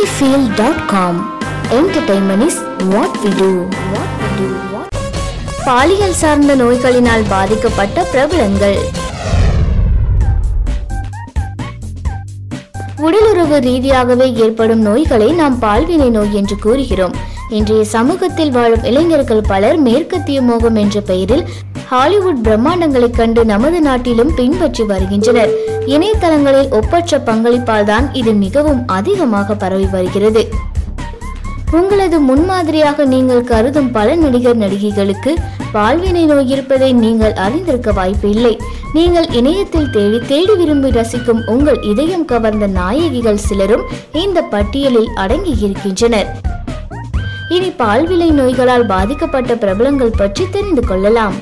cinefield.com entertainment is what we do what we do what பாலியல் சார்ந்த நோய்களினால் பாதிக்கப்பட்ட பிரபலங்கள் உடலுறவு ரீதியாகவே ஏற்படும் நோய்களை நாம் பால்வினை நோய் என்று கூறுகிறோம் இன்றைய சமூகத்தில் வாழும் இளைஞர்கள் பலர் மேற்கத்திய மோகம் என்ற பெயரில் ஹாலிவுட் பிரம்மாண்டங்களைக் கண்டு நமது நாட்டிலும் பின்பற்றி வருகின்றனர் இணையதளங்களில் ஒப்பற்ற பங்களிப்பால் தான் இது மிகவும் அதிகமாக பரவி வருகிறது உங்களது முன்மாதிரியாக நீங்கள் கருதும் பல நடிகர் நடிகைகளுக்கு பால்வினை நோய் இருப்பதை நீங்கள் அறிந்திருக்க வாய்ப்பு இல்லை நீங்கள் இணையத்தில் தேடி தேடி விரும்பி ரசிக்கும் உங்கள் இதயம் கவர்ந்த நாயகிகள் சிலரும் இந்த பட்டியலில் அடங்கி இருக்கின்றனர் இனி பால்வினை நோய்களால் பாதிக்கப்பட்ட பிரபலங்கள் பற்றி தெரிந்து கொள்ளலாம்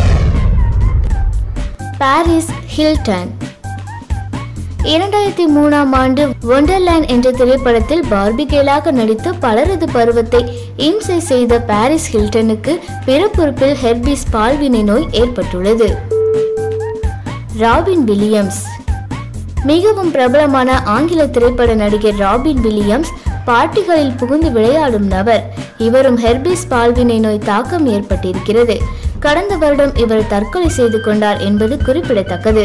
பாரிஸ் ஹில்டன் இரண்டாயிரத்தி மூணாம் ஆண்டு ஒண்டர்லேண்ட் என்ற திரைப்படத்தில் பார்பிகேலாக நடித்து பலரது பருவத்தை இம்சை செய்த பாரிஸ் ஹில்டனுக்கு பிறப்புறுப்பில் ஹெர்பிஸ் பால்வினை நோய் ஏற்பட்டுள்ளது ராபின் வில்லியம்ஸ் மிகவும் பிரபலமான ஆங்கில திரைப்பட நடிகர் ராபின் வில்லியம்ஸ் பார்ட்டிகளில் புகுந்து விளையாடும் நபர் இவரும் ஹெர்பிஸ் பால்வினை நோய் தாக்கம் ஏற்பட்டிருக்கிறது கடந்த வருடம் இவர் தற்கொலை செய்து கொண்டார் என்பது குறிப்பிடத்தக்கது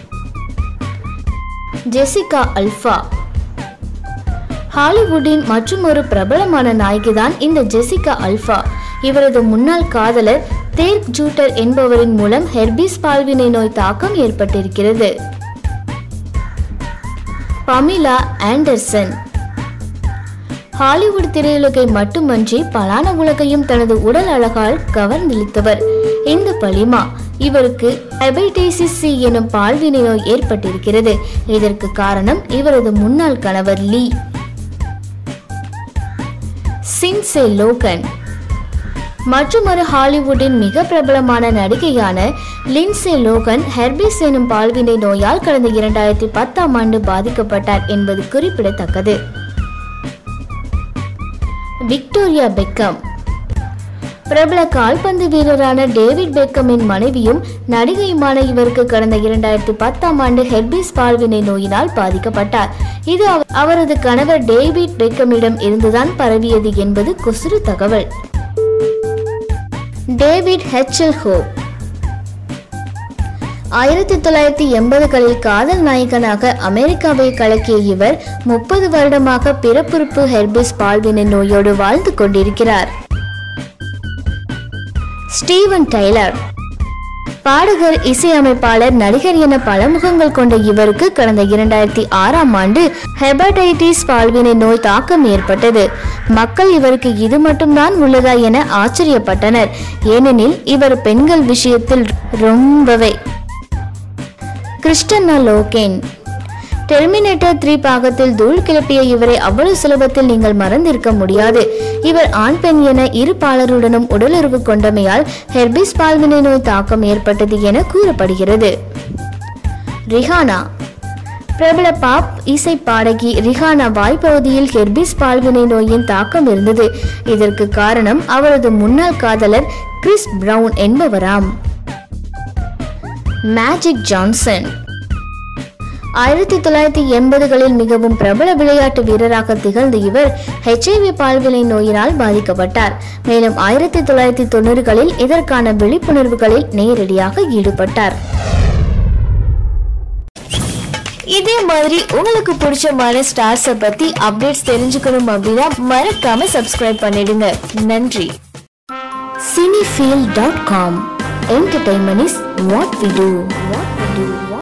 ஜெசிகா அல்ஃபா ஹாலிவுட்டின் மற்றும் ஒரு பிரபலமான நாயகிதான் இந்த ஜெசிகா அல்ஃபா இவரது முன்னாள் காதலர் தேர்க் ஜூட்டர் என்பவரின் மூலம் ஹெர்பிஸ் பால்வினை நோய் தாக்கம் ஏற்பட்டிருக்கிறது பமிலா ஆண்டர்சன் ஹாலிவுட் திரையுலகை மட்டுமன்றி பலான உலகையும் தனது உடல் அழகால் கவர்ந்தளித்தவர் இந்த பலிமா இவருக்கு ஹெபைடைசிஸ் சி எனும் பால்வினை நோய் ஏற்பட்டிருக்கிறது இதற்கு காரணம் இவரது முன்னாள் கணவர் லீ சின்சே லோகன் மற்றொரு ஹாலிவுட்டின் மிக பிரபலமான நடிகையான லின்சே லோகன் ஹெர்பிஸ் எனும் பால்வினை நோயால் கடந்த இரண்டாயிரத்தி பத்தாம் ஆண்டு பாதிக்கப்பட்டார் என்பது குறிப்பிடத்தக்கது விக்டோரியா பெக்கம் பிரபல கால்பந்து வீரரான டேவிட் பெக்கமின் மனைவியும் நடிகையுமான இவருக்கு கடந்த இரண்டாயிரத்தி பத்தாம் ஆண்டு ஹெர்பிஸ் பால்வினை நோயினால் பாதிக்கப்பட்டார் இது அவ- அவரது கணவர் டேவிட் பெக்கமிடம் இருந்துதான் பரவியது என்பது குசுறு தகவல் டேவிட் ஹெச்சல் ஹோப் ஆயிரத்தி தொள்ளாயிரத்தி எண்பதுகளில் காதல் நாயகனாக அமெரிக்காவை கலக்கிய இவர் முப்பது வருடமாக பிறப்புறுப்பு ஹெர்பிஸ் பால்வினை நோயோடு வாழ்ந்து கொண்டிருக்கிறார் ஸ்டீவன் டைலர் பாடகர் இசையமைப்பாளர் நடிகர் என பல முகங்கள் கொண்ட இவருக்கு கடந்த இரண்டாயிரத்தி ஆறாம் ஆண்டு ஹெபடைட்டிஸ் பால்வினை நோய் தாக்கம் ஏற்பட்டது மக்கள் இவருக்கு இது மட்டும்தான் உள்ளதா என ஆச்சரியப்பட்டனர் ஏனெனில் இவர் பெண்கள் விஷயத்தில் ரொம்பவே கிறிஸ்டன்னா லோகேன் டெர்மினேட்டர் த்ரீ பாகத்தில் தூள் கிளப்பிய இவரை அவ்வளவு சுலபத்தில் நீங்கள் மறந்திருக்க முடியாது இவர் ஆண் பெண் என இரு பாலருடனும் உடலுறவு கொண்டமையால் ஹெர்பிஸ் பால்வினை நோய் தாக்கம் ஏற்பட்டது என கூறப்படுகிறது ரிஹானா பிரபல பாப் இசை பாடகி ரிஹானா வாய்ப்பகுதியில் ஹெர்பிஸ் பால்வினை நோயின் தாக்கம் இருந்தது இதற்கு காரணம் அவரது முன்னாள் காதலர் கிறிஸ் பிரவுன் என்பவராம் மேஜிக் ஜான்சன் ஆயிரத்தி தொள்ளாயிரத்தி எண்பதுகளில் மிகவும் பிரபல விளையாட்டு வீரராக திகழ்ந்த இவர் ஹெச்ஐவி பால்வினை நோயினால் பாதிக்கப்பட்டார் மேலும் ஆயிரத்தி தொள்ளாயிரத்தி தொண்ணூறுகளில் இதற்கான விழிப்புணர்வுகளில் நேரடியாக ஈடுபட்டார் இதே மாதிரி உங்களுக்கு பிடிச்சமான ஸ்டார்ஸை பத்தி அப்டேட்ஸ் தெரிஞ்சுக்கணும் அப்படின்னா மறக்காம சப்ஸ்கிரைப் பண்ணிடுங்க நன்றி cinefield.com entertainment is what we do what we do